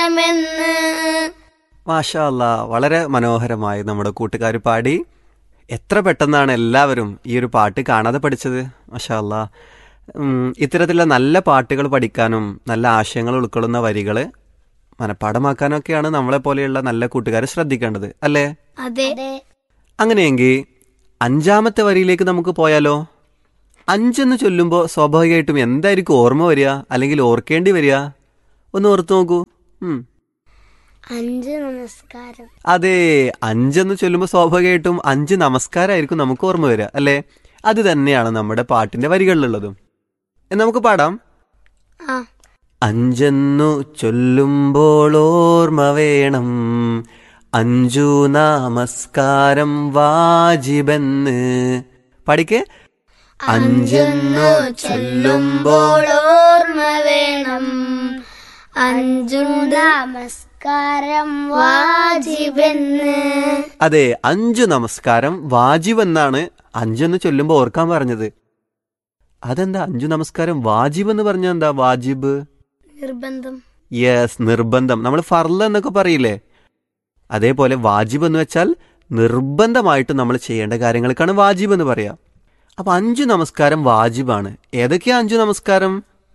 മെന്ന് മാഷാ അല്ലാ വളരെ മനോഹരമായി നമ്മുടെ കൂട്ടുകാർ പാടി എത്ര പെട്ടെന്നാണ് എല്ലാവരും ഈ ഒരു പാട്ട് കാണാതെ പഠിച്ചത് മാഷാ അല്ലാ ഉം, ഇത്തരത്തിലുള്ള നല്ല പാട്ടുകൾ പഠിക്കാനും നല്ല ആശയങ്ങൾ ഉൾക്കൊള്ളുന്ന വരികൾ മനഃപ്പാടമാക്കാനൊക്കെയാണ് നമ്മളെ പോലെയുള്ള നല്ല കൂട്ടുകാർ ശ്രദ്ധിക്കേണ്ടത് അല്ലേ അതെ അങ്ങനെയെങ്കിൽ അഞ്ചാമത്തെ വരിയിലേക്ക് നമുക്ക് പോയാലോ അഞ്ചെന്ന് ചൊല്ലുമ്പോൾ സ്വാഭാവികമായിട്ടും എന്തായിരിക്കും ഓർമ്മ വരിക അല്ലെങ്കിൽ ഓർക്കേണ്ടി വരിക ഒന്ന് ഓർത്ത് നോക്കൂ ഉം അഞ്ച് നമസ്കാരം അതെ അഞ്ചെന്ന് ചൊല്ലുമ്പോൾ സ്വാഭാവികമായിട്ടും അഞ്ച് നമസ്കാരമായിരിക്കും നമുക്ക് ഓർമ്മ വരിക അല്ലേ അത് തന്നെയാണ് നമ്മുടെ പാട്ടിന്റെ വരികളിലുള്ളതും എന്ന് നമുക്ക് പാടാം ആ അഞ്ചെന്നു ചൊല്ലുമ്പോൾ ഓർമ്മ വേണം അഞ്ചു നമസ്കാരം വാജിബെന്ന് പഠിക്കേ അഞ്ചെന്നു ചൊല്ലുമ്പോൾ ഓർമ്മ വേണം അഞ്ചു നമസ്കാരം വാജിബെന്ന് അതെ അഞ്ചു നമസ്കാരം വാജിബ് എന്നാണ് അഞ്ചെന്ന് ചൊല്ലുമ്പോൾ ഓർക്കാൻ പറഞ്ഞത് അതെന്താ അഞ്ചു നമസ്കാരം വാജിബ് എന്ന് പറഞ്ഞാൽ എന്താ വാജിബ് നിർബന്ധം യെസ് നിർബന്ധം നമ്മൾ ഫർള് എന്നൊക്കെ പറയില്ലേ അതേപോലെ വാജിബ് എന്ന് വെച്ചാൽ നിർബന്ധമായിട്ട് നമ്മൾ ചെയ്യേണ്ട കാര്യങ്ങൾക്കാണ് വാജിബ് എന്ന് പറയാ അപ്പൊ അഞ്ചു നമസ്കാരം വാജിബാണ് ഏതൊക്കെയാ അഞ്ചു നമസ്കാരം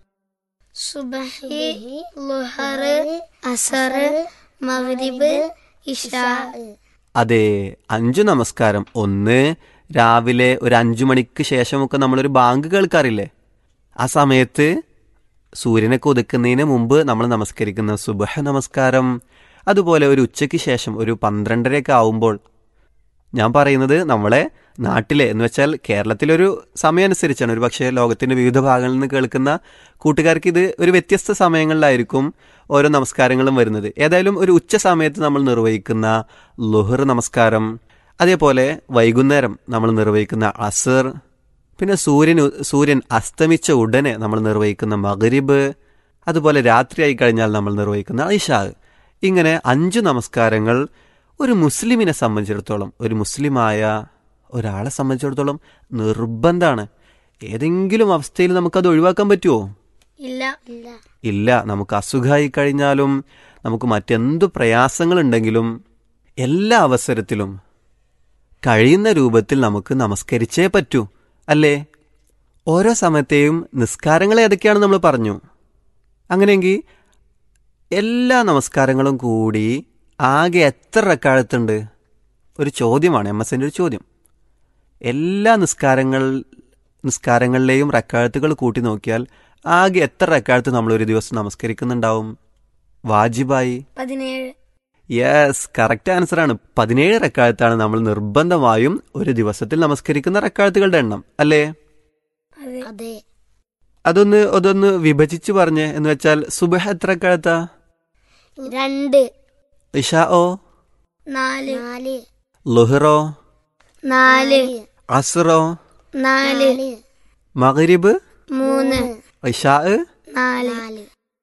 സുബഹി ലുഹർ അസർ മഗ്രിബ് ഇഷാ അതെ അഞ്ചു നമസ്കാരം ഒന്ന് രാവിലെ ഒരു അഞ്ചു മണിക്ക് ശേഷമൊക്കെ നമ്മളൊരു ബാങ്ക് കേൾക്കാറില്ലേ ആ സമയത്ത് സൂര്യനൊക്കെ ഒതുക്കുന്നതിന് മുമ്പ് നമ്മൾ നമസ്കരിക്കുന്ന സുബഹ നമസ്കാരം അതുപോലെ ഒരു ഉച്ചയ്ക്ക് ശേഷം ഒരു പന്ത്രണ്ടരയൊക്കെ ആവുമ്പോൾ ഞാൻ പറയുന്നത് നമ്മളെ നാട്ടിലെ എന്ന് വെച്ചാൽ കേരളത്തിലൊരു സമയം അനുസരിച്ചാണ് ഒരു പക്ഷേ ലോകത്തിന്റെ വിവിധ ഭാഗങ്ങളിൽ നിന്ന് കേൾക്കുന്ന കൂട്ടുകാർക്ക് ഇത് ഒരു വ്യത്യസ്ത സമയങ്ങളിലായിരിക്കും ഓരോ നമസ്കാരങ്ങളും വരുന്നത് ഏതായാലും ഒരു ഉച്ച സമയത്ത് നമ്മൾ നിർവഹിക്കുന്ന ലുഹർ നമസ്കാരം അതേപോലെ വൈകുന്നേരം നമ്മൾ നിർവഹിക്കുന്ന അസർ പിന്നെ സൂര്യൻ സൂര്യൻ അസ്തമിച്ച ഉടനെ നമ്മൾ നിർവഹിക്കുന്ന മഗ്രിബ് അതുപോലെ രാത്രിയായി കഴിഞ്ഞാൽ നമ്മൾ നിർവഹിക്കുന്ന ഇഷാ ഇങ്ങനെ അഞ്ച് നമസ്കാരങ്ങൾ ഒരു മുസ്ലിമിനെ സംബന്ധിച്ചിടത്തോളം ഒരു മുസ്ലിമായ ഒരാളെ സംബന്ധിച്ചിടത്തോളം നിർബന്ധമാണ് ഏതെങ്കിലും അവസ്ഥയിൽ നമുക്കത് ഒഴിവാക്കാൻ പറ്റുമോ ഇല്ല ഇല്ല ഇല്ല നമുക്ക് അസുഖമായി കഴിഞ്ഞാലും നമുക്ക് മറ്റെന്തു പ്രയാസങ്ങളുണ്ടെങ്കിലും എല്ലാ അവസരത്തിലും കഴിയുന്ന രൂപത്തിൽ നമുക്ക് നമസ്കരിച്ചേ പറ്റൂ അല്ലേ ഓരോ സമയത്തെയും നിസ്കാരങ്ങൾ ഏതൊക്കെയാണ് നമ്മൾ പറഞ്ഞു അങ്ങനെയെങ്കിൽ എല്ലാ നമസ്കാരങ്ങളും കൂടി ആകെ എത്ര റക്കാഴത്തുണ്ട് ഒരു ചോദ്യമാണ് എം എസിൻ്റെ ഒരു ചോദ്യം എല്ലാ നിസ്കാരങ്ങൾ നിസ്കാരങ്ങളിലെയും റക്കാഴത്തുകൾ കൂട്ടി നോക്കിയാൽ ആകെ എത്ര റക്കാഴത്ത് നമ്മൾ ഒരു ദിവസം നമസ്കരിക്കുന്നുണ്ടാവും വാജിബായി പതിനേഴ് യെസ് കറക്റ്റ് ആൻസർ ആണ് പതിനേഴ് റക്കാഴത്താണ് നമ്മൾ നിർബന്ധമായും ഒരു ദിവസത്തിൽ നമസ്കരിക്കുന്ന റക്കാഴത്തുകളുടെ എണ്ണം അല്ലേ അതെ അതെ അതൊന്ന് അതൊന്ന് വിഭജിച്ച് പറഞ്ഞ് എന്ന് വെച്ചാൽ സുബഹ എത്ര റക്കാഴത്താ രണ്ട് ഇഷാ ഓ നാല് നാല് ലുഹറോ നാല് അസുറോ നാല് മഗ്രിബ് മൂന്ന് ഇഷാ നാല്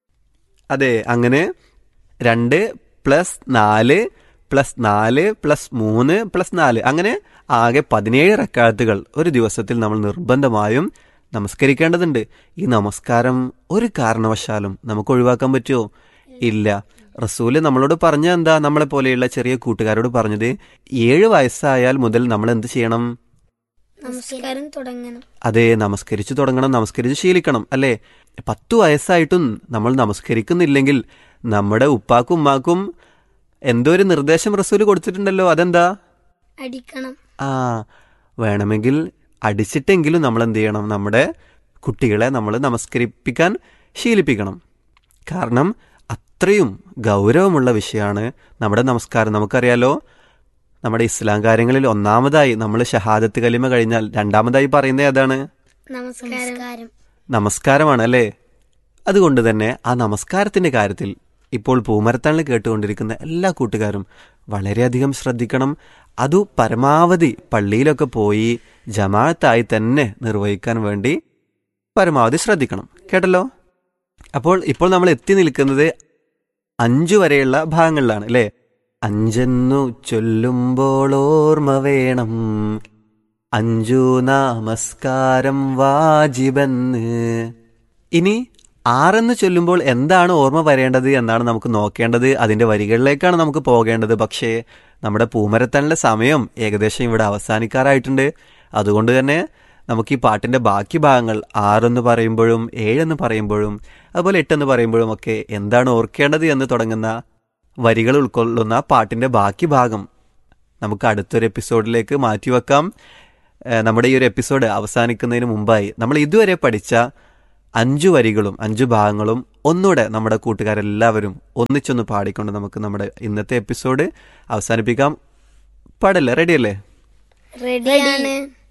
അതെ അങ്ങനെ രണ്ട് പ്ലസ് നാല് പ്ലസ് നാല് പ്ലസ് മൂന്ന് പ്ലസ് നാല് അങ്ങനെ ആകെ പതിനേഴ് റക്കാത്തുകൾ ഒരു ദിവസത്തിൽ നമ്മൾ നിർബന്ധമായും നമസ്കരിക്കേണ്ടതുണ്ട് ഈ നമസ്കാരം ഒരു കാരണവശാലും നമുക്ക് ഒഴിവാക്കാൻ പറ്റുമോ ഇല്ല റസൂല് നമ്മളോട് പറഞ്ഞ എന്താ നമ്മളെ പോലെയുള്ള ചെറിയ കൂട്ടുകാരോട് പറഞ്ഞത് ഏഴ് വയസ്സായാൽ മുതൽ നമ്മൾ എന്ത് ചെയ്യണം നമസ്കാരം തുടങ്ങണം അതെ നമസ്കരിച്ചു തുടങ്ങണം നമസ്കരിച്ച് ശീലിക്കണം അല്ലേ പത്തു വയസ്സായിട്ടും നമ്മൾ നമസ്കരിക്കുന്നില്ലെങ്കിൽ നമ്മുടെ ഉപ്പാക്കും ഉമ്മാക്കും എന്തോ ഒരു നിർദ്ദേശം റസൂല് കൊടുത്തിട്ടുണ്ടല്ലോ അതെന്താ അടിക്കണം ആ വേണമെങ്കിൽ അടിച്ചിട്ടെങ്കിലും നമ്മൾ എന്ത് ചെയ്യണം നമ്മുടെ കുട്ടികളെ നമ്മൾ നമസ്കരിപ്പിക്കാൻ ശീലിപ്പിക്കണം കാരണം അത്രയും ഗൗരവമുള്ള വിഷയമാണ് നമ്മുടെ നമസ്കാരം നമുക്കറിയാലോ നമ്മുടെ ഇസ്ലാം കാര്യങ്ങളിൽ ഒന്നാമതായി നമ്മൾ ഷഹാദത്ത് കലിമ കഴിഞ്ഞാൽ രണ്ടാമതായി പറയുന്നത് ഏതാണ് നമസ്കാരം നമസ്കാരമാണ് അല്ലേ അതുകൊണ്ട് തന്നെ ആ നമസ്കാരത്തിന്റെ കാര്യത്തിൽ ഇപ്പോൾ പൂമരത്താണിൽ കേട്ടുകൊണ്ടിരിക്കുന്ന എല്ലാ കൂട്ടുകാരും വളരെയധികം ശ്രദ്ധിക്കണം അതു പരമാവധി പള്ളിയിലൊക്കെ പോയി ജമാഅത്തായി തന്നെ നിർവഹിക്കാൻ വേണ്ടി പരമാവധി ശ്രദ്ധിക്കണം കേട്ടല്ലോ അപ്പോൾ ഇപ്പോൾ നമ്മൾ എത്തി നിൽക്കുന്നത് അഞ്ചു വരെയുള്ള ഭാഗങ്ങളിലാണ് അല്ലേ അഞ്ചെന്നു ചൊല്ലുമ്പോൾ ഓർമ്മ വേണം അഞ്ചു നമസ്കാരം വാജിബെന്ന് ഇനി ആറെന്ന് ചൊല്ലുമ്പോൾ എന്താണ് ഓർമ്മ വരേണ്ടത് എന്നാണ് നമുക്ക് നോക്കേണ്ടത് അതിന്റെ വരികളിലേക്കാണ് നമുക്ക് പോകേണ്ടത് പക്ഷേ നമ്മുടെ പൂമരത്തണിലെ സമയം ഏകദേശം ഇവിടെ അവസാനിക്കാറായിട്ടുണ്ട് അതുകൊണ്ട് തന്നെ നമുക്ക് ഈ പാട്ടിന്റെ ബാക്കി ഭാഗങ്ങൾ ആറെന്ന് പറയുമ്പോഴും ഏഴെന്ന് പറയുമ്പോഴും അതുപോലെ എട്ടെന്ന് പറയുമ്പോഴും ഒക്കെ എന്താണ് ഓർക്കേണ്ടത് എന്ന് തുടങ്ങുന്ന വരികൾ ഉൾക്കൊള്ളുന്ന പാട്ടിന്റെ ബാക്കി ഭാഗം നമുക്ക് അടുത്തൊരു എപ്പിസോഡിലേക്ക് മാറ്റിവെക്കാം ഏഹ് നമ്മുടെ ഈ ഒരു എപ്പിസോഡ് അവസാനിക്കുന്നതിന് മുമ്പായി നമ്മൾ ഇതുവരെ പഠിച്ച അഞ്ചു വരികളും അഞ്ചു ഭാഗങ്ങളും ഒന്നുകൂടെ നമ്മുടെ കൂട്ടുകാരെല്ലാവരും ഒന്നിച്ചൊന്ന് പാടിക്കൊണ്ട് നമുക്ക് നമ്മുടെ ഇന്നത്തെ എപ്പിസോഡ് അവസാനിപ്പിക്കാം പാടല്ലേ റെഡിയല്ലേ റെഡിയാണ്